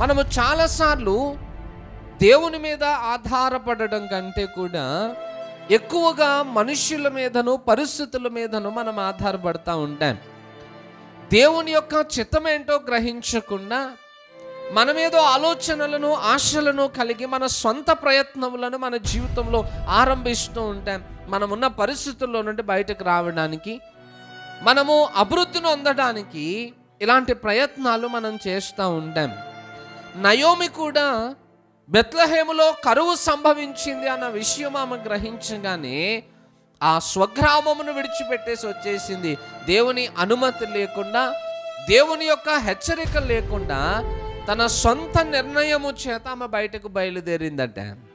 మనము చాలాసార్లు దేవుని మీద ఆధారపడడం కంటే కూడా ఎక్కువగా మనుష్యుల మీదను పరిస్థితుల మీదను మనం ఆధారపడతా ఉంటాం దేవుని యొక్క చిత్తమేంటో గ్రహించకుండా మనమేదో ఆలోచనలను ఆశలను కలిగి మన సొంత ప్రయత్నములను మన జీవితంలో ఆరంభిస్తూ ఉంటాం మనమున్న పరిస్థితుల్లో నుండి బయటకు రావడానికి మనము అభివృద్ధిని పొందడానికి ఇలాంటి ప్రయత్నాలు మనం చేస్తూ ఉంటాం నయోమి కూడా బెత్లహేములో కరువు సంభవించింది అన్న విషయం ఆమె గ్రహించగానే ఆ స్వగ్రామమును విడిచిపెట్టేసి వచ్చేసింది దేవుని అనుమతి లేకుండా దేవుని యొక్క హెచ్చరిక లేకుండా తన సొంత నిర్ణయము చేత ఆమె బయటకు బయలుదేరిందట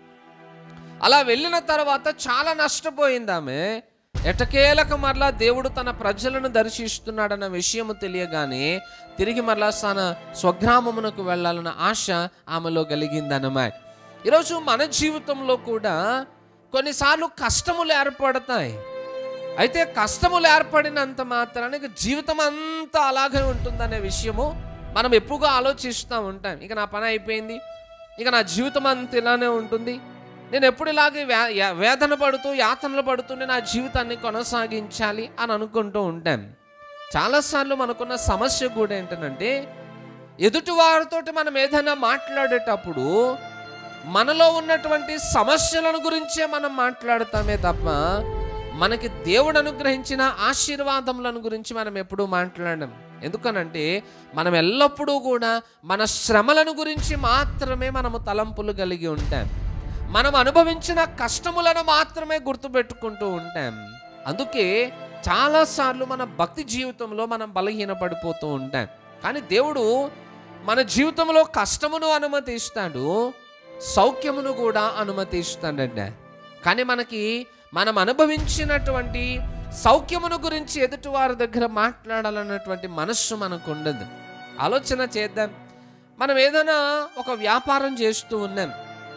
అలా వెళ్ళిన తర్వాత చాలా నష్టపోయింది ఆమె ఎటకేలకు మరలా దేవుడు తన ప్రజలను దర్శిస్తున్నాడన్న విషయము తెలియగానే తిరిగి మరలా తన స్వగ్రామమునకు వెళ్ళాలన్న ఆశ ఆమెలో కలిగిందన్నమాట ఈరోజు మన జీవితంలో కూడా కొన్నిసార్లు కష్టములు ఏర్పడతాయి అయితే కష్టములు ఏర్పడినంత మాత్రానికి జీవితం అంతా అలాగే ఉంటుందనే విషయము మనం ఎక్కువగా ఆలోచిస్తూ ఉంటాం ఇక నా పని అయిపోయింది ఇక నా జీవితం అంత ఇలానే ఉంటుంది నేను ఎప్పుడు ఇలాగే వే- యా- వేదన పడుతూ యాతనలు పడుతూనే నా జీవితాన్ని కొనసాగించాలి అని అనుకుంటూ ఉంటాం చాలాసార్లు మనకున్న సమస్య కూడా ఏంటంటే ఎదుటి వారితోటి మనం ఏదైనా మాట్లాడేటప్పుడు మనలో ఉన్నటువంటి సమస్యలను గురించే మనం మాట్లాడతామే తప్ప మనకి దేవుడు అనుగ్రహించిన ఆశీర్వాదములను గురించి మనం ఎప్పుడూ మాట్లాడడం ఎందుకనంటే మనం ఎల్లప్పుడూ కూడా మన శ్రమలను గురించి మాత్రమే మనము తలంపులు కలిగి ఉంటాం మనం అనుభవించిన కష్టములను మాత్రమే గుర్తుపెట్టుకుంటూ ఉంటాం అందుకే చాలాసార్లు మన భక్తి జీవితంలో మనం బలహీనపడిపోతూ ఉంటాం కానీ దేవుడు మన జీవితంలో కష్టమును అనుమతిస్తాడు సౌఖ్యమును కూడా అనుమతిస్తాడంట కానీ మనకి మనం అనుభవించినటువంటి సౌఖ్యమును గురించి ఎదుటి వారి దగ్గర మాట్లాడాలన్నటువంటి మనస్సు మనకు ఉండదు ఆలోచన చేద్దాం మనం ఏదైనా ఒక వ్యాపారం చేస్తూ ఉన్నాం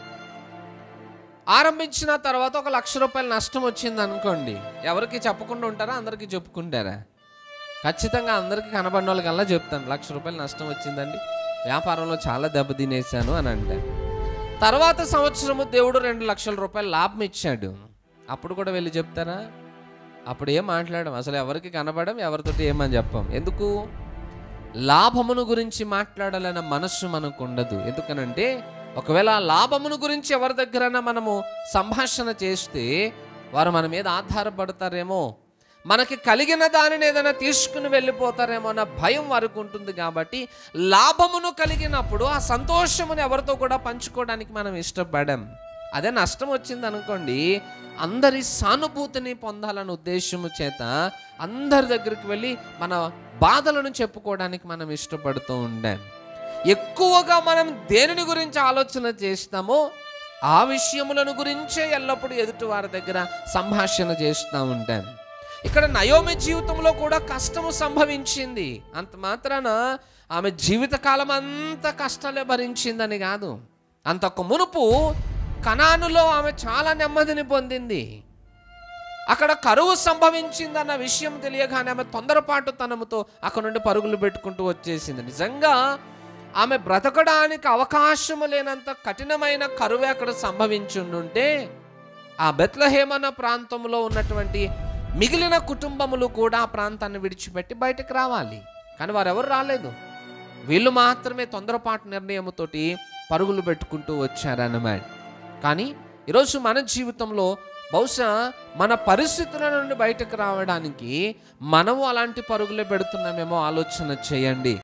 ఆరంభించిన తర్వాత ఒక లక్ష రూపాయల నష్టం వచ్చింది అనుకోండి ఎవరికి చెప్పకుండా ఉంటారా అందరికీ చెప్పుకుంటారా ఖచ్చితంగా అందరికీ కనబడిన వాళ్ళకల్లా చెప్తాను లక్ష రూపాయల నష్టం వచ్చిందండి వ్యాపారంలో చాలా దెబ్బ తినేశాను అని అంటే తర్వాత సంవత్సరము దేవుడు రెండు లక్షల రూపాయలు లాభం ఇచ్చాడు అప్పుడు కూడా వెళ్ళి చెప్తారా అప్పుడు ఏం మాట్లాడడం అసలు ఎవరికి కనబడం ఎవరితోటి ఏమని చెప్పం ఎందుకు లాభమును గురించి మాట్లాడాలన్న మనస్సు మనకు ఉండదు ఎందుకనంటే ఒకవేళ ఆ లాభమును గురించి ఎవరి దగ్గరైనా మనము సంభాషణ చేస్తే వారు మన మీద ఆధారపడతారేమో మనకి కలిగిన దానిని ఏదైనా తీసుకుని వెళ్ళిపోతారేమో అన్న భయం వారికి ఉంటుంది కాబట్టి లాభమును కలిగినప్పుడు ఆ సంతోషమును ఎవరితో కూడా పంచుకోవడానికి మనం ఇష్టపడం అదే నష్టం వచ్చింది అనుకోండి అందరి సానుభూతిని పొందాలన్న ఉద్దేశము చేత అందరి దగ్గరికి వెళ్ళి మన బాధలను చెప్పుకోవడానికి మనం ఇష్టపడుతూ ఉండాం ఎక్కువగా మనం దేనిని గురించి ఆలోచన చేస్తామో ఆ విషయములను గురించే ఎల్లప్పుడూ ఎదుటి వారి దగ్గర సంభాషణ చేస్తూ ఉంటాం ఇక్కడ నయోమి జీవితంలో కూడా కష్టము సంభవించింది అంత మాత్రాన ఆమె జీవితకాలం అంతా కష్టాలే భరించిందని కాదు అంతకు మునుపు కనానులో ఆమె చాలా నెమ్మదిని పొందింది అక్కడ కరువు సంభవించిందన్న విషయం తెలియగానే ఆమె తొందరపాటు తనముతో అక్కడ నుండి పరుగులు పెట్టుకుంటూ వచ్చేసింది నిజంగా ఆమె బ్రతకడానికి అవకాశము లేనంత కఠినమైన కరువే అక్కడ సంభవించుండుంటే ఆ బెత్లహేమన ప్రాంతంలో ఉన్నటువంటి మిగిలిన కుటుంబములు కూడా ఆ ప్రాంతాన్ని విడిచిపెట్టి బయటకు రావాలి కానీ వారెవరు రాలేదు వీళ్ళు మాత్రమే తొందరపాటు నిర్ణయంతోటి పరుగులు పెట్టుకుంటూ వచ్చారన్నమాట కానీ ఈరోజు మన జీవితంలో బహుశా మన పరిస్థితుల నుండి బయటకు రావడానికి మనము అలాంటి పరుగులు పెడుతున్నామేమో ఆలోచన చేయండి